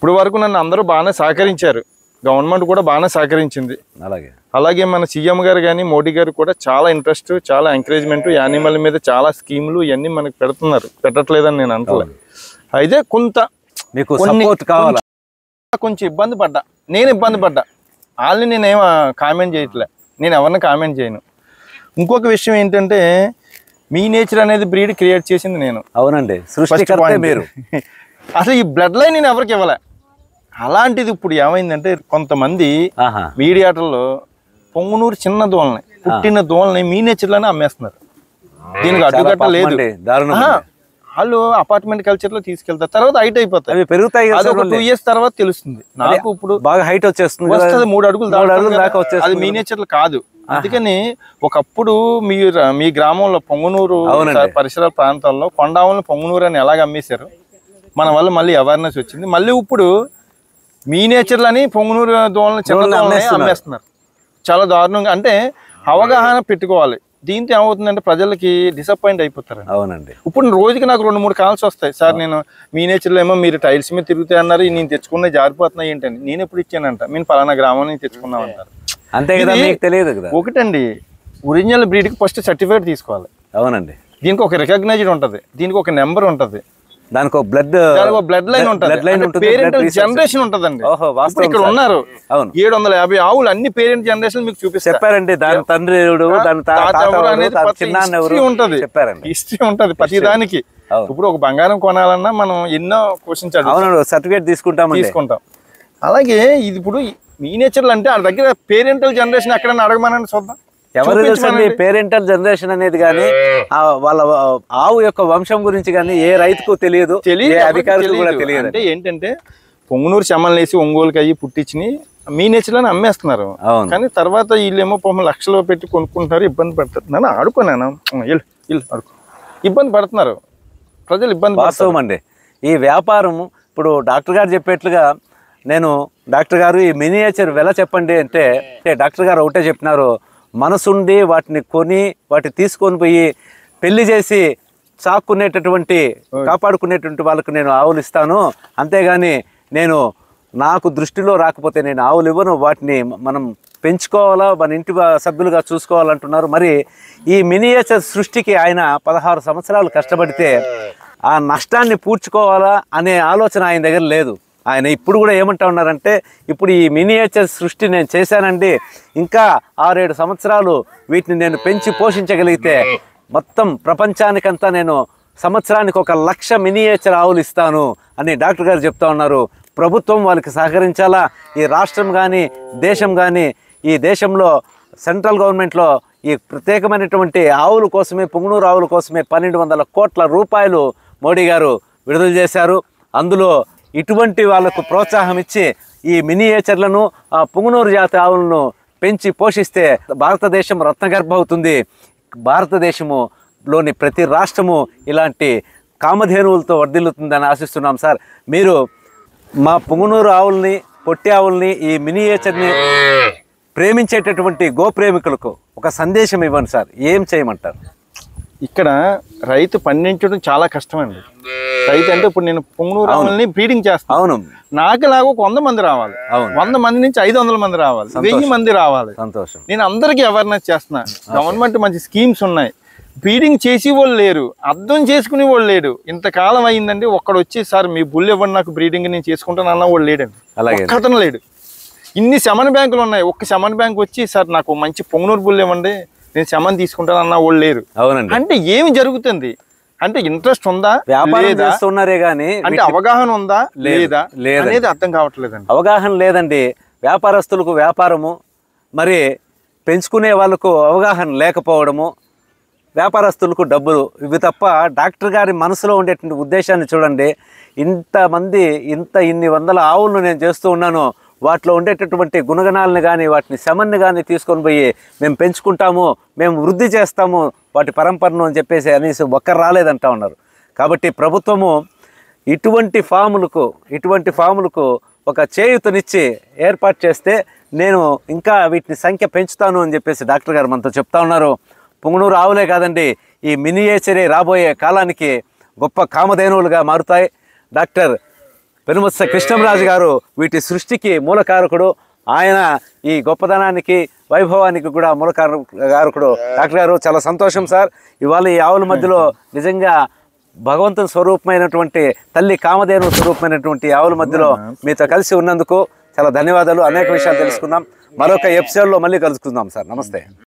ఇప్పుడు వరకు నన్ను అందరూ బాగానే సహకరించారు గవర్నమెంట్ కూడా బాగానే సహకరించింది అలాగే అలాగే మన సీఎం గారు కానీ మోడీ గారు కూడా చాలా ఇంట్రెస్ట్ చాలా ఎంకరేజ్మెంట్ యానిమల్ మీద చాలా స్కీములు ఇవన్నీ మనకు పెడుతున్నారు పెట్టట్లేదని నేను అంటలే అయితే కొంత మీకు కొన్ని- సపోర్ట్ కావాలా కొంచెం ఇబ్బంది పడ్డా నేను ఇబ్బంది పడ్డా వాళ్ళని నేనేం కామెంట్ చేయట్లే నేను ఎవరిని కామెంట్ చేయను ఇంకొక విషయం ఏంటంటే మీ నేచర్ అనేది బ్రీడ్ క్రియేట్ చేసింది నేను అవునండి ఫస్ట్ సృష్టికర్తే పాయింట్ మీరు అసలు ఈ బ్లడ్ లైన్ నేను ఎవరికి ఇవ్వలే అలాంటిది ఇప్పుడు ఏమైందంటే కొంతమంది ఆహా మీడియాటర్లో పొంగునూరు చిన్న దోళ్ళని పుట్టిన దోళ్ళని మీ నేచర్లోనే అమ్మేస్తున్నారు దీనికి చాలా అడ్డుకట్ట పాపం లేదు అండి, దారుణం ఆహా. అండి. వాళ్ళు అపార్ట్మెంట్ కల్చర్ లో తీసుకెళ్తారు తర్వాత హైట్ అయిపోతాయి అవి పెరుగుతాయి కదా అది ఒక సార్ టూ మళ్ళీ. ఇయర్స్ తర్వాత తెలుస్తుంది నాకు ఇప్పుడు బాగా హైట్ వచ్చేస్తుంది కదా. వస్తుంది మూడు అడుగులు మూడు దాటుతుంది అడుగులు కదా. దాకా వచ్చేస్తుంది అది మీ నేచర్ కాదు అందుకని ఒకప్పుడు మీ మీ గ్రామంలో పొంగునూరు అవునండి. పరిసర ప్రాంతాల్లో కొండావులను పొంగునూరు అని ఎలాగ అమ్మేశారు మన వల్ల మళ్ళీ అవేర్నెస్ వచ్చింది మళ్ళీ ఇప్పుడు మీ నేచర్లని పొంగునూరు దోళ్ళని చిన్న దోళ్ళని దోళ్ళని అమ్మేస్తున్నారు. అమ్మేస్తున్నారు చాలా దారుణంగా అంటే అవగాహన పెట్టుకోవాలి దీంతో ఏమవుతుందంటే ప్రజలకి డిసప్పాయింట్ అయిపోతారు అవునండి ఇప్పుడు రోజుకి నాకు రెండు మూడు కాల్స్ వస్తాయి సార్ నేను మీ నేచర్లో ఏమో మీరు టైల్స్ మీద తిరుగుతాయి అన్నారు నేను తెచ్చుకున్న జారిపోతున్నాయి ఏంటని నేను ఎప్పుడు ఇచ్చానంట నేను పలానా గ్రామం నుంచి తెచ్చుకున్నాం అంటారు అంతే కదా ఇది- మీకు తెలియదు కదా ఒకటండి ఒరిజినల్ బ్రీడ్కి ఫస్ట్ సర్టిఫికేట్ తీసుకోవాలి అవునండి దీనికి ఒక రికగ్నైజ్డ్ ఉంటది దీనికి ఒక నెంబర్ ఉంటది దానికి ఒక బ్లడ్ దానికి ఒక బ్లడ్ లైన్ ఉంటది బ్లడ్ లైన్ ఉంటుంది పేరెంటల్ blood research. జనరేషన్ ఉంటదండి ఓహో ఇప్పుడు వాస్తవం ఇక్కడ సార్. ఉన్నారు అవును ఏడు వందల యాభై ఆవులు అన్ని పేరెంట్ జనరేషన్ మీకు చూపిస్తారు చెప్పారండి దాని తండ్రి ఎవడు దాని తా- తాత ఎవరు దాని చిన్నాన్న ఎవరు ఉంటది చెప్పారండి హిస్టరీ ఉంటది ప్రతి దానికి అవును. ఇప్పుడు ఒక బంగారం కొనాలన్నా మనం ఎన్నో క్వశ్చన్స్ అడుగుతాం అవునండి సర్టిఫికేట్ తీసుకుంటామండి తీసుకుంటాం అలాగే ఇది ఇప్పుడు మీ నేచర్లు అంటే ఆ దగ్గర పేరెంటల్ జనరేషన్ ఎక్కడైనా అడగమనండి చూద్దాం ఎవరు తెలుసండి చూపించమనండి. పేరెంటల్ జనరేషన్ అనేది కానీ వాళ్ళ ఆవు యొక్క వంశం గురించి కానీ ఏ రైతుకు తెలియదు తెలియదు ఏ ఎవరికి అధికారులకు కూడా తెలియదు. తెలియదు అంటే ఏంటంటే పొంగునూరు చెమ్మలు వేసి ఒంగోలుకి అయ్యి పుట్టించి మీ నేచర్లోనే అమ్మేస్తున్నారు అవును కానీ తర్వాత వీళ్ళేమో పాపం లక్షలు పెట్టి కొనుక్కుంటున్నారు ఇబ్బంది పడుతున్నారు నాన్న ఆడుకోనాను ఇల్లు ఇల్లు ఆడుకో ఇబ్బంది పడుతున్నారు ప్రజలు ఇబ్బంది పడుతున్నారు వాస్తవం అండి ఈ వ్యాపారం ఇప్పుడు డాక్టర్ గారు చెప్పేట్లుగా నేను డాక్టర్ గారు ఈ మినియేచర్ వెల చెప్పండి అంటే అంటే డాక్టర్ గారు ఒకటే చెప్పినారు మనసుండి వాటిని కొని వాటిని తీసుకొని పోయి పెళ్లి చేసి సాక్కునేటటువంటి కాపాడుకునేటువంటి వాళ్ళకు నేను ఆవులు ఇస్తాను అంతేగాని నేను నాకు దృష్టిలో రాకపోతే నేను ఆవులు ఇవ్వను వాటిని మనం పెంచుకోవాలా మన ఇంటి వా- సభ్యులుగా చూసుకోవాలంటున్నారు మరి ఈ మినియేచర్ సృష్టికి ఆయన పదహారు సంవత్సరాలు కష్టపడితే ఆ నష్టాన్ని పూడ్చుకోవాలా అనే ఆలోచన ఆయన దగ్గర లేదు ఆయన ఇప్పుడు కూడా ఏమంటా ఉన్నారంటే ఇప్పుడు ఈ మినియేచర్ సృష్టి నేను చేశానండి ఇంకా ఆరేడు సంవత్సరాలు వీటిని నేను పెంచి పోషించగలిగితే మొత్తం ప్రపంచానికంతా నేను సంవత్సరానికి ఒక లక్ష మినియేచర్ ఆవులు ఇస్తాను అని డాక్టర్ గారు చెప్తా ఉన్నారు ప్రభుత్వం వాళ్ళకి సహకరించాలా ఈ రాష్ట్రం కానీ దేశం కానీ ఈ దేశంలో సెంట్రల్ గవర్నమెంట్లో ఈ ప్రత్యేకమైనటువంటి ఆవుల కోసమే పుంగనూరు ఆవుల కోసమే పన్నెండు వందల కోట్ల రూపాయలు మోడీ గారు విడుదల చేశారు అందులో ఇటువంటి వాళ్ళకు ప్రోత్సాహం ఇచ్చి ఈ మినియేచర్లను ఆ పుంగనూరు జాతి ఆవులను పెంచి పోషిస్తే భారతదేశం రత్నగర్భ అవుతుంది భారతదేశము లోని ప్రతి రాష్ట్రము ఇలాంటి కామధేనువులతో వర్ధిల్లుతుందని ఆశిస్తున్నాం సార్ మీరు మా పుంగనూరు ఆవుల్ని పొట్టి ఆవుల్ని ఈ మినియేచర్ని ప్రేమించేటటువంటి గోప్రేమికులకు ఒక సందేశం ఇవ్వండి సార్ ఏం చేయమంటారు ఇక్కడ రైతు పండించడం చాలా కష్టం అండి రైతు అంటే ఇప్పుడు నేను పొంగునూరు ఆవుల్ని బ్రీడింగ్ చేస్తాను అవును నాకులాగా ఒక వంద మంది రావాలి అవును. వంద మంది నుంచి ఐదు వందల మంది రావాలి వెయ్యి మంది రావాలి సంతోషం నేను అందరికీ అవేర్నెస్ చేస్తున్నా గవర్నమెంట్ మంచి స్కీమ్స్ ఉన్నాయి బ్రీడింగ్ చేసి వాళ్ళు లేరు అర్థం చేసుకునే వాళ్ళు లేడు ఇంతకాలం అయిందండి ఒక్కడు వచ్చి సార్ మీ బుల్ ఇవ్వండి నాకు బ్రీడింగ్ నేను చేసుకుంటాను అన్న వాళ్ళు లేడండి అలాగే ఒక్కతను లేడు ఇన్ని శమన్ బ్యాంకులు ఉన్నాయి ఒక్క శమన్ బ్యాంక్ వచ్చి సార్ నాకు మంచి పొంగునూరు బుల్ ఇవ్వండి నేను శమన్ తీసుకుంటాను అన్న వాళ్ళు లేరు అవునండి అంటే ఏమి జరుగుతుంది అంటే ఇంట్రెస్ట్ ఉందా వ్యాపారం లేదా చేస్తున్నారే కానీ అంటే అవగాహన ఉందా లేదు. లేదా లేదండి. అనేది అర్థం కావట్లేదండి అవగాహన లేదండి వ్యాపారస్తులకు వ్యాపారము మరి పెంచుకునే వాళ్ళకు అవగాహన లేకపోవడము వ్యాపారస్తులకు డబ్బులు ఇవి తప్ప డాక్టర్ గారి మనసులో ఉండేటువంటి ఉద్దేశాన్ని చూడండి ఇంతమంది ఇంత ఇన్ని వందల ఆవులను నేను చేస్తూ ఉన్నాను వాటిలో ఉండేటటువంటి గుణగణాలను కానీ వాటిని శమన్ని కానీ తీసుకొని పోయి మేము పెంచుకుంటాము మేము వృద్ధి చేస్తాము వాటి పరంపరను అని చెప్పేసి అనేసి ఒక్కరు రాలేదంటా ఉన్నారు కాబట్టి ప్రభుత్వము ఇటువంటి ఫాములకు ఇటువంటి ఫాములకు ఒక చేయూతనిచ్చి ఏర్పాటు చేస్తే నేను ఇంకా వీటిని సంఖ్య పెంచుతాను అని చెప్పేసి డాక్టర్ గారు మనతో చెప్తా ఉన్నారు పుంగనూరు ఆవులే కాదండి ఈ మినియేచరే రాబోయే కాలానికి గొప్ప కామధేనువులుగా మారుతాయి డాక్టర్ పెనుమత్స కృష్ణంరాజు గారు వీటి సృష్టికి మూలకారకుడు ఆయన ఈ గొప్పదనానికి వైభవానికి కూడా మూలకారకుడు డాక్టర్ గారు చాలా సంతోషం సార్ ఇవాళ ఈ ఆవుల మధ్యలో నిజంగా భగవంతుని స్వరూపమైనటువంటి తల్లి కామధేను స్వరూపమైనటువంటి ఆవుల మధ్యలో మీతో కలిసి ఉన్నందుకు చాలా ధన్యవాదాలు అనేక విషయాలు తెలుసుకుందాం మరొక ఎపిసోడ్లో మళ్ళీ కలుసుకుందాం సార్ నమస్తే